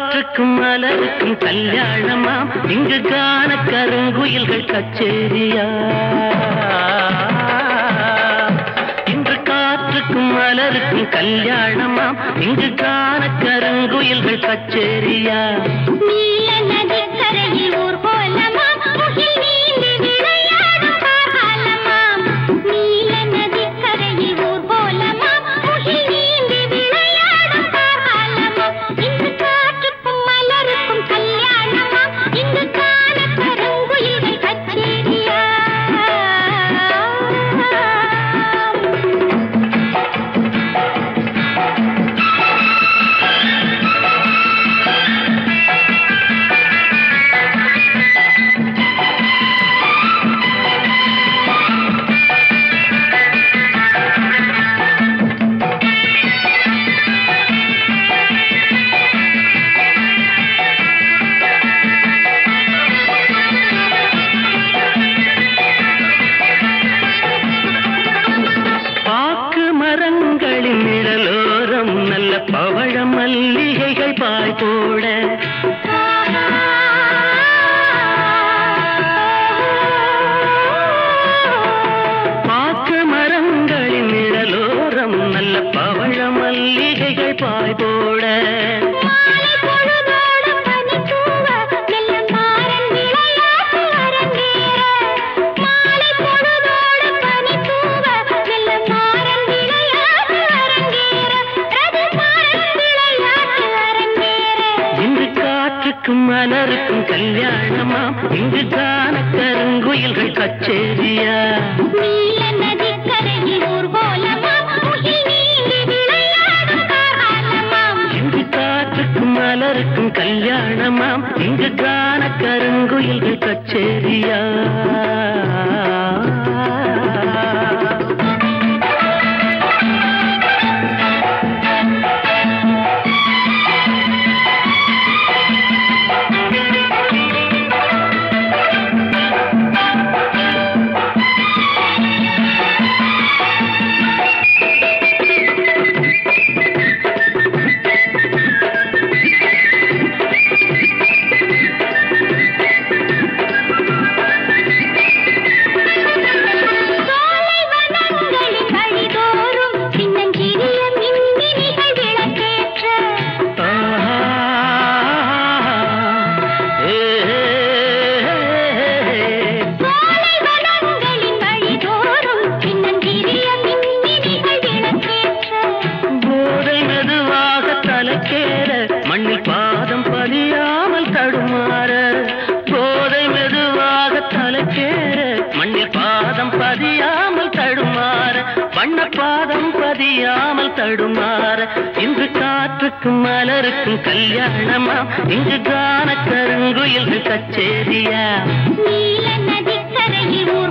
காற்றுக்கும் மலருக்கும் கல்யாணமாம் இங்கு காண கருங்குயில்கள் கச்சேரியா இன்று காற்றுக்கும் மலருக்கும் கல்யாணமாம் இங்கு காண கருங்குயில்கள் கச்சேரியா நீல நதிக்கரையில் ஊர்வலமாம், முகில் நீந்தி விளையாடும் காலமாம். நீல நதிக்கரையில் ஊர்வலமாம், முகில் நீந்தி விளையாடும் காலமாம். இன்று காற்றுக்கும் மலருக்கும் கல்யாணமாம், இங்கு காண கருங்குயில்கள் கச்சேரியா பாக்கு மரங்களின் நிழலோரம் நல்ல பவழ மல்லிகைகள் பாய் போட பாக்கு மரங்களின் நிழலோரம் நல்ல பவழ மல்லிகைகள் பாய் போட மாலை பொழுதோடு பனி தூவ, மெல்ல மாறன் விளையாட்டு அரங்கேற. மாலை பொழுதோடு பனி தூவ, மெல்ல மாறன் விளையாட்டு அரங்கேற. ரகு மாறன் விளையாட்டு அரங்கேற. இன்று காற்றுக்கும் மலருக்கும் கல்யாணமாம் இங்கு காண கருங்குயில்கள் கச்சேரியா நீல நதிக்கரையில் ஊர்வலமாம், முகில் நீந்தி விளையாடும் காலமாம். இங்கு காற்றுக்கும் மலருக்கும் கல்யாணமாம் இங்கு காண கருங்குயில்கள் கச்சேரியா சோலை வனங்களின் வழிதோறும் சின்னஞ்சிறிய மின்மினிகள் விளக்கேற்ற ஆஹா. ஏ, சோலை வனங்களின் வழிதோறும் சின்னஞ்சிறிய மின்மினிகள் விளக்கேற்ற போதை மெதுவாக தலைக்கேற மண்ணில் பாதம் பதியாமல் தடுமாற போதை மெதுவாக தலைக்கேற மண்ணில் பாதம் பதியாமல் தடுமாற வண்ண பாதம் பதியாமல் தடுமாற இன்று காற்றுக்கும் மலருக்கும் கல்யாணமா இங்கு காண கருங்குயில்கள் கச்சேரியா நீல நதிக்கரையில்